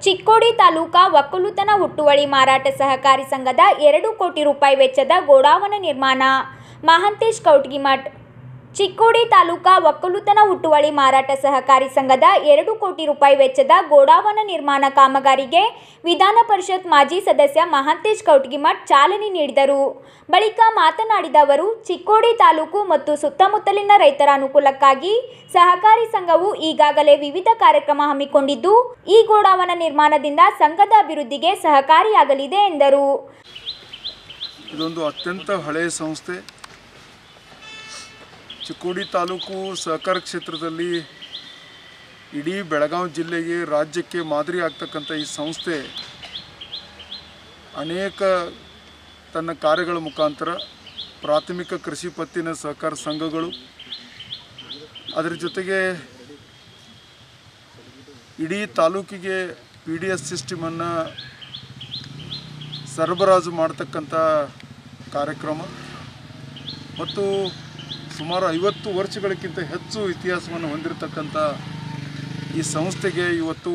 ಚಿಕ್ಕೋಡಿ ತಾಲೂಕಾ ಒಕ್ಕಲುತನ ಹುಟ್ಟುವಳಿ ಮಾರಾಟ ಸಹಕಾರಿ ಸಂಘದ ಎರಡು ಕೋಟಿ ರೂಪಾಯಿ ವೆಚ್ಚದ ಗೋಡಾವನ ನಿರ್ಮಾಣ ಮಹಾಂತೇಶ್ ಕೌಟ್ಗಿಮಠ್ ಚಿಕ್ಕೋಡಿ ತಾಲೂಕಾ ಒಕ್ಕಲುತನ ಹುಟ್ಟುವಳಿ ಮಾರಾಟ ಸಹಕಾರಿ ಸಂಘದ ಎರಡು ಕೋಟಿ ರೂಪಾಯಿ ವೆಚ್ಚದ ಗೋಡಾವನ ನಿರ್ಮಾಣ ಕಾಮಗಾರಿಗೆ ವಿಧಾನ ಪರಿಷತ್ ಮಾಜಿ ಸದಸ್ಯ ಮಹಾಂತೇಶ್ ಕೌಟ್ಗಿಮಠ್ ಚಾಲನೆ ನೀಡಿದರು ಬಳಿಕ ಮಾತನಾಡಿದ ಅವರು ಚಿಕ್ಕೋಡಿ ತಾಲೂಕು ಮತ್ತು ಸುತ್ತಮುತ್ತಲಿನ ರೈತರ ಅನುಕೂಲಕ್ಕಾಗಿ ಸಹಕಾರಿ ಸಂಘವು ಈಗಾಗಲೇ ವಿವಿಧ ಕಾರ್ಯಕ್ರಮ ಹಮ್ಮಿಕೊಂಡಿದ್ದು ಈ ಗೋಡಾವನ ನಿರ್ಮಾಣದಿಂದ ಸಂಘದ ಅಭಿವೃದ್ಧಿಗೆ ಸಹಕಾರಿಯಾಗಲಿದೆ ಎಂದರು ಇದೊಂದು ಅತ್ಯಂತ ಹಳೆಯ ಸಂಸ್ಥೆ ಚಿಕ್ಕೋಡಿ ತಾಲೂಕು ಸಹಕಾರ ಕ್ಷೇತ್ರದಲ್ಲಿ ಇಡೀ ಬೆಳಗಾವಿ ಜಿಲ್ಲೆಗೆ ರಾಜ್ಯಕ್ಕೆ ಮಾದರಿ ಆಗ್ತಕ್ಕಂಥ ಈ ಸಂಸ್ಥೆ ಅನೇಕ ತನ್ನ ಕಾರ್ಯಗಳ ಮುಖಾಂತರ ಪ್ರಾಥಮಿಕ ಕೃಷಿ ಪತ್ತಿನ ಸಹಕಾರ ಸಂಘಗಳು ಅದರ ಜೊತೆಗೆ ಇಡೀ ತಾಲೂಕಿಗೆ ಪಿ ಡಿ ಎಸ್ ಸಿಸ್ಟಮನ್ನು ಸರಬರಾಜು ಮಾಡ್ತಕ್ಕಂಥ ಕಾರ್ಯಕ್ರಮ ಮತ್ತು ಸುಮಾರು ಐವತ್ತು ವರ್ಷಗಳಕ್ಕಿಂತ ಹೆಚ್ಚು ಇತಿಹಾಸವನ್ನು ಹೊಂದಿರತಕ್ಕಂಥ ಈ ಸಂಸ್ಥೆಗೆ ಇವತ್ತು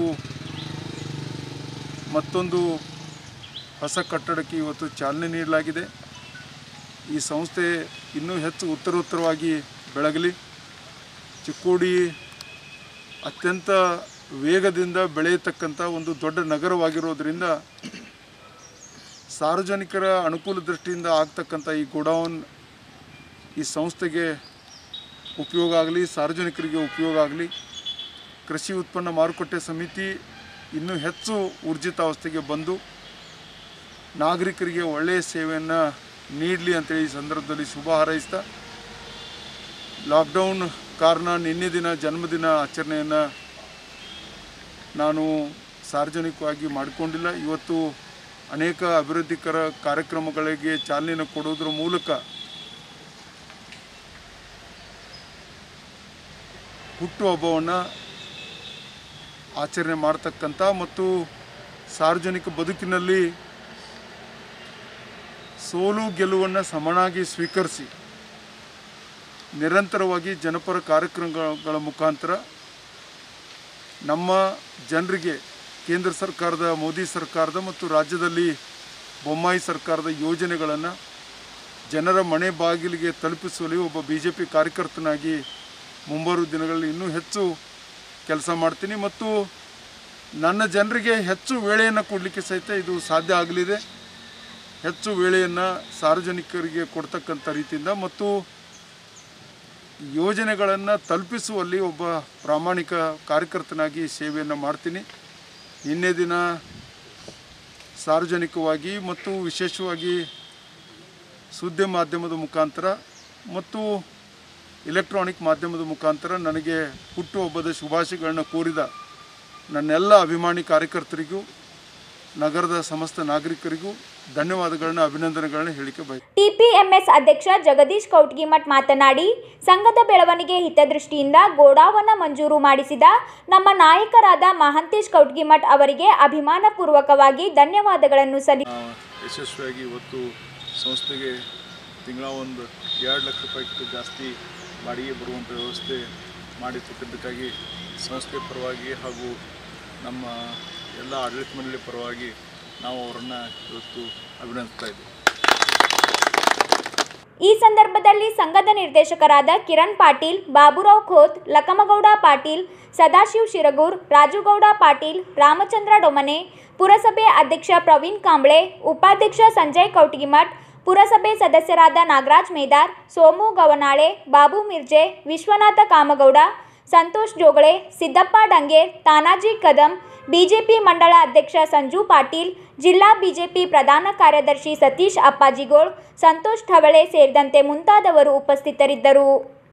ಮತ್ತೊಂದು ಹೊಸ ಕಟ್ಟಡಕ್ಕೆ ಇವತ್ತು ಚಾಲನೆ ನೀಡಲಾಗಿದೆ ಈ ಸಂಸ್ಥೆ ಇನ್ನೂ ಹೆಚ್ಚು ಉತ್ತರೋತ್ತರವಾಗಿ ಬೆಳಗಲಿ ಚಿಕ್ಕೋಡಿ ಅತ್ಯಂತ ವೇಗದಿಂದ ಬೆಳೆಯತಕ್ಕಂಥ ಒಂದು ದೊಡ್ಡ ನಗರವಾಗಿರೋದ್ರಿಂದ ಸಾರ್ವಜನಿಕರ ಅನುಕೂಲ ದೃಷ್ಟಿಯಿಂದ ಆಗ್ತಕ್ಕಂಥ ಈ ಗೋಡೌನ್ ಈ ಸಂಸ್ಥೆಗೆ ಉಪಯೋಗ ಆಗಲಿ ಸಾರ್ವಜನಿಕರಿಗೆ ಉಪಯೋಗ ಆಗಲಿ ಕೃಷಿ ಉತ್ಪನ್ನ ಮಾರುಕಟ್ಟೆ ಸಮಿತಿ ಇನ್ನೂ ಹೆಚ್ಚು ಊರ್ಜಿತಾವಸ್ಥೆಗೆ ಬಂದು ನಾಗರಿಕರಿಗೆ ಒಳ್ಳೆಯ ಸೇವೆಯನ್ನು ನೀಡಲಿ ಅಂತೇಳಿ ಈ ಸಂದರ್ಭದಲ್ಲಿ ಶುಭ ಹಾರೈಸ್ತಾ ಲಾಕ್ಡೌನ್ ಕಾರಣ ನಿನ್ನೆ ದಿನ ಜನ್ಮದಿನ ಆಚರಣೆಯನ್ನು ನಾನು ಸಾರ್ವಜನಿಕವಾಗಿ ಮಾಡಿಕೊಂಡಿಲ್ಲ ಇವತ್ತು ಅನೇಕ ಅಭಿವೃದ್ಧಿಕರ ಕಾರ್ಯಕ್ರಮಗಳಿಗೆ ಚಾಲನೆ ಕೊಡುವುದರ ಮೂಲಕ ಹುಟ್ಟುಹಬ್ಬವನ್ನು ಆಚರಣೆ ಮಾಡ್ತಕ್ಕಂಥ ಮತ್ತು ಸಾರ್ವಜನಿಕ ಬದುಕಿನಲ್ಲಿ ಸೋಲು ಗೆಲುವನ್ನು ಸಮನಾಗಿ ಸ್ವೀಕರಿಸಿ ನಿರಂತರವಾಗಿ ಜನಪರ ಕಾರ್ಯಕ್ರಮಗಳ ಮುಖಾಂತರ ನಮ್ಮ ಜನರಿಗೆ ಕೇಂದ್ರ ಸರ್ಕಾರದ ಮೋದಿ ಸರ್ಕಾರದ ಮತ್ತು ರಾಜ್ಯದಲ್ಲಿ ಬೊಮ್ಮಾಯಿ ಸರ್ಕಾರದ ಯೋಜನೆಗಳನ್ನು ಜನರ ಮನೆ ಬಾಗಿಲಿಗೆ ತಲುಪಿಸುವಲ್ಲಿ ಒಬ್ಬ ಬಿ ಜೆ ಪಿ ಕಾರ್ಯಕರ್ತನಾಗಿ ಮುಂಬರುವ ದಿನಗಳಲ್ಲಿ ಇನ್ನೂ ಹೆಚ್ಚು ಕೆಲಸ ಮಾಡ್ತೀನಿ ಮತ್ತು ನನ್ನ ಜನರಿಗೆ ಹೆಚ್ಚು ವೇಳೆಯನ್ನು ಕೊಡಲಿಕ್ಕೆ ಸಹಿತ ಇದು ಸಾಧ್ಯ ಆಗಲಿದೆ ಹೆಚ್ಚು ವೇಳೆಯನ್ನು ಸಾರ್ವಜನಿಕರಿಗೆ ಕೊಡ್ತಕ್ಕಂಥ ರೀತಿಯಿಂದ ಮತ್ತು ಯೋಜನೆಗಳನ್ನು ತಲುಪಿಸುವಲ್ಲಿ ಒಬ್ಬ ಪ್ರಾಮಾಣಿಕ ಕಾರ್ಯಕರ್ತನಾಗಿ ಸೇವೆಯನ್ನು ಮಾಡ್ತೀನಿ ನಿನ್ನೆ ದಿನ ಸಾರ್ವಜನಿಕವಾಗಿ ಮತ್ತು ವಿಶೇಷವಾಗಿ ಸುದ್ದಿ ಮಾಧ್ಯಮದ ಮುಖಾಂತರ ಮತ್ತು ಇಲೆಕ್ಟ್ರಾನಿಕ್ ಮಾಧ್ಯಮದ ಮುಖಾಂತರ ನನಗೆ ಹುಟ್ಟುಹಬ್ಬದ ಶುಭಾಶಯಗಳನ್ನ ಕೋರಿದ ನನ್ನೆಲ್ಲ ಅಭಿಮಾನಿ ಕಾರ್ಯಕರ್ತರಿಗೂ ನಗರದ ಸಮಸ್ತ ನಾಗರಿಕರಿಗೂ ಧನ್ಯವಾದಗಳನ್ನ ಅಭಿನಂದನೆಗಳನ್ನ ಹೇಳಿಕೆ ಬಯಸ್ತೀನಿ ಟಿಪಿಎಂಎಸ್ ಅಧ್ಯಕ್ಷ ಜಗದೀಶ್ ಕೌಟ್ಗಿಮಠ್ ಮಾತನಾಡಿ ಸಂಘದ ಬೆಳವಣಿಗೆ ಹಿತದೃಷ್ಟಿಯಿಂದ ಗೋಡಾವನ ಮಂಜೂರು ಮಾಡಿಸಿದ ನಮ್ಮ ನಾಯಕರಾದ ಮಹಾಂತೇಶ್ ಕೌಟ್ಗಿಮಠ್ ಅವರಿಗೆ ಅಭಿಮಾನಪೂರ್ವಕವಾಗಿ ಧನ್ಯವಾದಗಳನ್ನು ಸಲ್ಲಿ ನಾವು ಯಶಸ್ವಿಯಾಗಿ ಇವತ್ತು ಸಂಸ್ಥೆಗೆ ತಿಂಗಳ ಒಂದು ಎರಡು ಲಕ್ಷ ರೂಪಾಯಿಗಿಂತ ಜಾಸ್ತಿ ಬಾಡಿಗೆ ಬರುವಂಥ ವ್ಯವಸ್ಥೆ ಮಾಡಿರ್ತಕ್ಕಂಥಕ್ಕಾಗಿ ಸಂಸ್ಥೆ ಪರವಾಗಿ ಹಾಗೂ ನಮ್ಮ ಎಲ್ಲ ಆಡಳಿತ ಮಂಡಳಿ ಪರವಾಗಿ ನಾವು ಅವರನ್ನು ಇವತ್ತು ಅಭಿನಂದಿಸ್ತಾ ಇದ್ದೀವಿ ಈ ಸಂದರ್ಭದಲ್ಲಿ ಸಂಘದ ನಿರ್ದೇಶಕರಾದ ಕಿರಣ್ ಪಾಟೀಲ್ ಬಾಬುರಾವ್ ಖೋತ್ ಲಕಮಗೌಡ ಪಾಟೀಲ್ ಸದಾಶಿವ್ ಶಿರಗೂರ್ ರಾಜುಗೌಡ ಪಾಟೀಲ್ ರಾಮಚಂದ್ರ ಡೊಮನೆ ಪುರಸಭೆ ಅಧ್ಯಕ್ಷ ಪ್ರವೀಣ್ ಕಾಂಬ್ಳೆ ಉಪಾಧ್ಯಕ್ಷ ಸಂಜಯ್ ಕೌಟಗಿಮಠ್ ಪುರಸಭೆ ಸದಸ್ಯರಾದ ನಾಗರಾಜ್ ಮೇದಾರ್ ಸೋಮು ಗವನಾಳೆ ಬಾಬು ಮಿರ್ಜೆ ವಿಶ್ವನಾಥ ಕಾಮಗೌಡ ಸಂತೋಷ್ ಜೋಗಳೆ ಸಿದ್ದಪ್ಪ ಡಂಗೇರ್ ತಾನಾಜಿ ಕದಂ ಬಿಜೆಪಿ ಮಂಡಳ ಅಧ್ಯಕ್ಷ ಸಂಜು ಪಾಟೀಲ್ ಜಿಲ್ಲಾ ಬಿಜೆಪಿ ಪ್ರಧಾನ ಕಾರ್ಯದರ್ಶಿ ಸತೀಶ್ ಅಪ್ಪಾಜಿಗೋಳ್ ಸಂತೋಷ್ ಠವಳೆ ಸೇರಿದಂತೆ ಮುಂತಾದವರು ಉಪಸ್ಥಿತರಿದ್ದರು